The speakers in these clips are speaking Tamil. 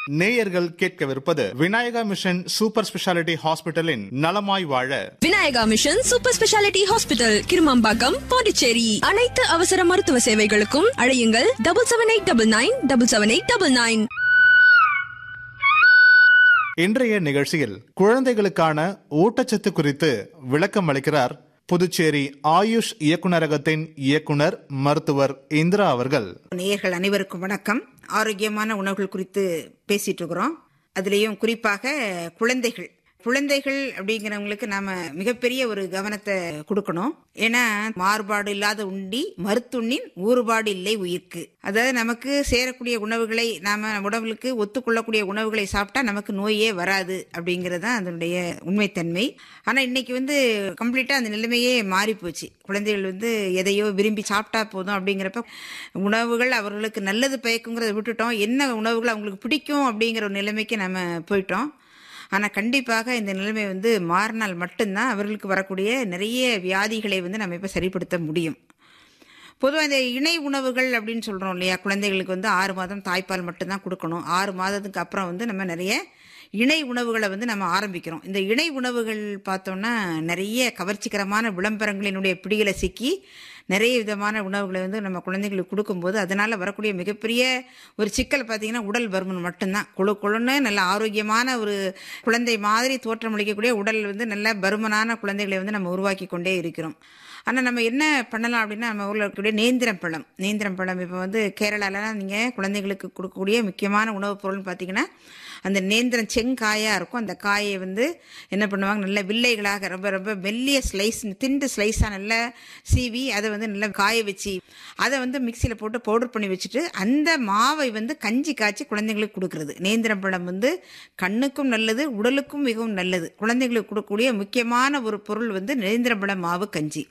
நேயர்கள் கேட்கவிருப்பது விநாயகா மிஷன் சூப்பர் ஸ்பெஷாலிட்டி ஹாஸ்பிட்டலின் நலமாய் வாழ Vinayaka mission super speciality hospital Kirumampakkam Pondicherry அனைத்து அவசர மருத்துவ சேவைகளுக்கும் அழையுங்கள் double seven eight double nine double seven eight double nine இன்றைய நிகழ்ச்சியில் குழந்தைகளுக்கான ஊட்டச்சத்து குறித்து விளக்கம் அளிக்கிறார் புதுச்சேரி ஆயுஷ் இயக்குநரகத்தின் இயக்குனர் மருத்துவர் இந்திரா அவர்கள் நேயர்கள் அனைவருக்கும் வணக்கம் ஆரோக்கியமான உணவுகள் குறித்து பேசிட்டு இருக்கிறோம் அதுலேயும் குறிப்பாக குழந்தைகள் குழந்தைகள் அப்படிங்கிறவங்களுக்கு நாம மிகப்பெரிய ஒரு கவனத்தை கொடுக்கணும் ஏன்னா மாறுபாடு இல்லாத உண்டி மருத்துண்ணின் ஊறுபாடு இல்லை உயிர்க்கு அதாவது நமக்கு சேரக்கூடிய உணவுகளை நாம உடம்புக்கு ஒத்துக்கொள்ளக்கூடிய உணவுகளை சாப்பிட்டா நமக்கு நோயே வராது அப்படிங்கிறது தான் அதனுடைய உண்மைத்தன்மை ஆனா இன்னைக்கு வந்து கம்ப்ளீட்டா அந்த நிலைமையே மாறி போச்சு குழந்தைகள் வந்து எதையோ விரும்பி சாப்பிட்டா போதும் அப்படிங்கிறப்ப உணவுகள் அவர்களுக்கு நல்லது பயக்குங்கிறத விட்டுட்டோம் என்ன உணவுகள் அவங்களுக்கு பிடிக்கும் அப்படிங்கிற ஒரு நிலைமைக்கு நம்ம போயிட்டோம் ஆனால் கண்டிப்பாக இந்த நிலைமை வந்து மாறினால் மட்டும்தான் அவர்களுக்கு வரக்கூடிய நிறைய வியாதிகளை வந்து நம்ம இப்போ சரிப்படுத்த முடியும் பொதுவாக இந்த இணை உணவுகள் அப்படின்னு சொல்கிறோம் இல்லையா குழந்தைகளுக்கு வந்து ஆறு மாதம் தாய்ப்பால் மட்டும்தான் கொடுக்கணும் ஆறு மாதத்துக்கு அப்புறம் வந்து நம்ம நிறைய இணை உணவுகளை வந்து நம்ம ஆரம்பிக்கிறோம் இந்த இணை உணவுகள் பார்த்தோம்னா நிறைய கவர்ச்சிகரமான விளம்பரங்களினுடைய பிடிகளை சிக்கி நிறைய விதமான உணவுகளை வந்து நம்ம குழந்தைகளுக்கு கொடுக்கும்போது அதனால் வரக்கூடிய மிகப்பெரிய ஒரு சிக்கல் பார்த்தீங்கன்னா உடல் பருமன் மட்டும்தான் குழு குழுன்னு நல்ல ஆரோக்கியமான ஒரு குழந்தை மாதிரி தோற்றமளிக்கக்கூடிய உடல் வந்து நல்ல பருமனான குழந்தைகளை வந்து நம்ம உருவாக்கி கொண்டே இருக்கிறோம் ஆனால் நம்ம என்ன பண்ணலாம் அப்படின்னா நம்ம ஊரில் இருக்கக்கூடிய நேந்திரம் பழம் நேந்திரம் பழம் இப்போ வந்து கேரளாலலாம் நீங்கள் குழந்தைகளுக்கு கொடுக்கக்கூடிய முக்கியமான உணவுப் பொருள்னு பார்த்தீங்கன்னா அந்த நேந்திரம் செங்காயாக இருக்கும் அந்த காயை வந்து என்ன பண்ணுவாங்க நல்ல வில்லைகளாக ரொம்ப ரொம்ப மெல்லிய ஸ்லைஸ் திண்டு ஸ்லைஸாக நல்லா சீவி அதை வந்து நல்லா காய வச்சு அதை வந்து மிக்சியில் போட்டு பவுடர் பண்ணி வச்சுட்டு அந்த மாவை வந்து கஞ்சி காய்ச்சி குழந்தைங்களுக்கு கொடுக்கறது நேந்திரம் பழம் வந்து கண்ணுக்கும் நல்லது உடலுக்கும் மிகவும் நல்லது குழந்தைங்களுக்கு கொடுக்கக்கூடிய முக்கியமான ஒரு பொருள் வந்து நேந்திரம் பழம் மாவு கஞ்சி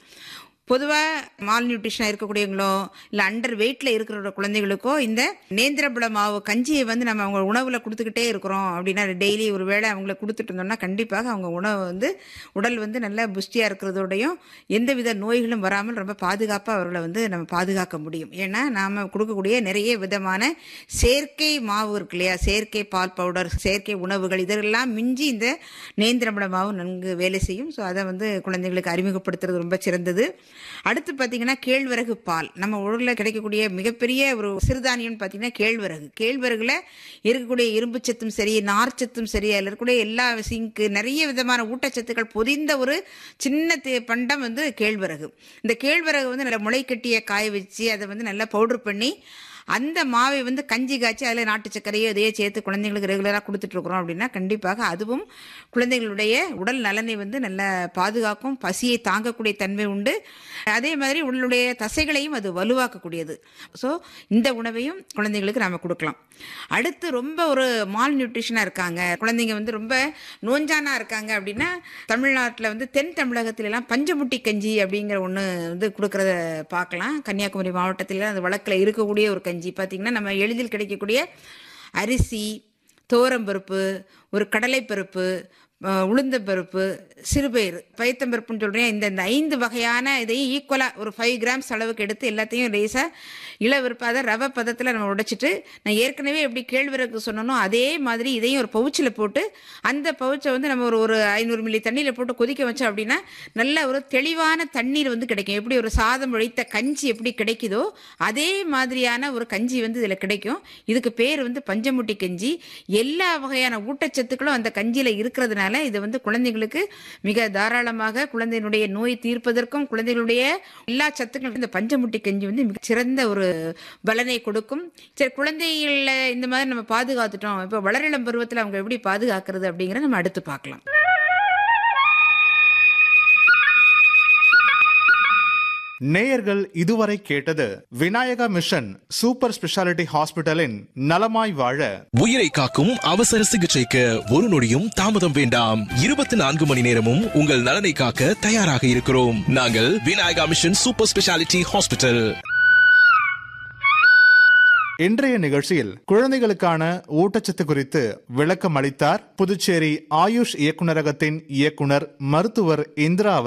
பொதுவாக மால் நியூட்ரிஷனாக இருக்கக்கூடியவங்களோ இல்லை அண்டர் வெயிட்டில் இருக்கிற குழந்தைகளுக்கோ இந்த நேந்திரபுல மாவு கஞ்சியை வந்து நம்ம அவங்க உணவில் கொடுத்துக்கிட்டே இருக்கிறோம் அப்படின்னா டெய்லி ஒரு வேளை அவங்கள கொடுத்துட்டு இருந்தோம்னா கண்டிப்பாக அவங்க உணவு வந்து உடல் வந்து நல்ல புஷ்டியாக இருக்கிறதோடையும் எந்தவித நோய்களும் வராமல் ரொம்ப பாதுகாப்பாக அவர்களை வந்து நம்ம பாதுகாக்க முடியும் ஏன்னா நாம் கொடுக்கக்கூடிய நிறைய விதமான செயற்கை மாவு இருக்கு இல்லையா செயற்கை பால் பவுடர் செயற்கை உணவுகள் இதெல்லாம் மிஞ்சி இந்த நேந்திரபுல மாவு நன்கு வேலை செய்யும் ஸோ அதை வந்து குழந்தைகளுக்கு அறிமுகப்படுத்துறது ரொம்ப சிறந்தது அடுத்து பார்த்தீங்கன்னா கேழ்வரகு பால் நம்ம ஊரில் கிடைக்கக்கூடிய மிகப்பெரிய ஒரு சிறுதானியம்னு பார்த்தீங்கன்னா கேழ்வரகு கேழ்வரகுல இருக்கக்கூடிய இரும்புச்சத்தும் சரி நார்ச்சத்தும் சரி அதில் இருக்கக்கூடிய எல்லா சிங்க்கு நிறைய விதமான ஊட்டச்சத்துக்கள் பொதிந்த ஒரு சின்ன தி- பண்டம் வந்து கேழ்வரகு இந்த கேழ்வரகு வந்து நல்லா முளை கட்டிய காய வச்சு அதை வந்து நல்லா பவுடர் பண்ணி அந்த மாவை வந்து கஞ்சி காய்ச்சி அதில் நாட்டு சர்க்கரையோ இதையே சேர்த்து குழந்தைங்களுக்கு ரெகுலராக கொடுத்துட்டு இருக்கிறோம் அப்படின்னா கண்டிப்பாக அதுவும் குழந்தைகளுடைய உடல் நலனை வந்து நல்ல பாதுகாக்கும் பசியை தாங்கக்கூடிய தன்மை உண்டு அதே மாதிரி உடலுடைய தசைகளையும் அது வலுவாக்கக்கூடியது ஸோ இந்த உணவையும் குழந்தைங்களுக்கு நாம் கொடுக்கலாம் அடுத்து ரொம்ப ஒரு மால் நியூட்ரிஷனாக இருக்காங்க குழந்தைங்க வந்து ரொம்ப நோஞ்சானா இருக்காங்க அப்படின்னா தமிழ்நாட்டில் வந்து தென் தமிழகத்துல எல்லாம் பஞ்சமுட்டி கஞ்சி அப்படிங்கிற ஒன்று வந்து கொடுக்கறத பார்க்கலாம் கன்னியாகுமரி மாவட்டத்தில் அந்த வழக்கில் இருக்கக்கூடிய ஒரு கஞ்சி பார்த்திங்கன்னா நம்ம எளிதில் கிடைக்கக்கூடிய அரிசி தோரம்பருப்பு ஒரு கடலைப்பருப்பு அஹ், உளுந்தம்பருப்பு சிறுபயிறு பயத்தம்பருப்புன்னு சொல்கிறேன் இந்த இந்த ஐந்து வகையான இதையும் ஈக்குவலாக ஒரு ஃபைவ் கிராம்ஸ் அளவுக்கு எடுத்து எல்லாத்தையும் லேசாக இளவிருப்பாத ரவை பதத்தில் நம்ம உடைச்சிட்டு நான் ஏற்கனவே எப்படி கேழ்வரகு சொன்னனோ அதே மாதிரி இதையும் ஒரு பவுச்சில் போட்டு அந்த பவுச்சை வந்து நம்ம ஒரு ஒரு ஐநூறு மில்லி தண்ணியில் போட்டு கொதிக்க வச்சோம் அப்படின்னா நல்ல ஒரு தெளிவான தண்ணீர் வந்து கிடைக்கும் எப்படி ஒரு சாதம் ஒழித்த கஞ்சி எப்படி கிடைக்குதோ அதே மாதிரியான ஒரு கஞ்சி வந்து இதில் கிடைக்கும் இதுக்கு பேர் வந்து பஞ்சமுட்டி கஞ்சி எல்லா வகையான ஊட்டச்சத்துக்களும் அந்த கஞ்சியில் இருக்கிறதுனால இது வந்து குழந்தைங்களுக்கு மிக தாராளமாக குழந்தையினுடைய நோய் தீர்ப்பதற்கும் குழந்தைகளுடைய எல்லா சத்துக்களும் இந்த பஞ்சமுட்டி கஞ்சி வந்து மிக சிறந்த ஒரு பலனை கொடுக்கும் சரி குழந்தைகள இந்த மாதிரி நம்ம பாதுகாத்துட்டோம் இப்போ வளரிளம் பருவத்தில் அவங்க எப்படி பாதுகாக்கிறது அப்படிங்கிறத நம்ம அடுத்து பார்க்கலாம் நேயர்கள் இதுவரை கேட்டது விநாயகா மிஷன் சூப்பர் ஸ்பெஷாலிட்டி ஹாஸ்பிட்டலின் நலமாய் வாழ உயிரை காக்கும் அவசர சிகிச்சைக்கு ஒரு நொடியும் தாமதம் வேண்டாம் இருபத்தி நான்கு மணி நேரமும் உங்கள் நலனை காக்க தயாராக இருக்கிறோம் நாங்கள் Vinayaka mission super speciality hospital இன்றைய நிகழ்ச்சியில் குழந்தைகளுக்கான ஊட்டச்சத்து குறித்து விளக்கம் அளித்தார் புதுச்சேரி ஆயுஷ் இயக்குநரகத்தின் இயக்குனர் மருத்துவர் இந்திரா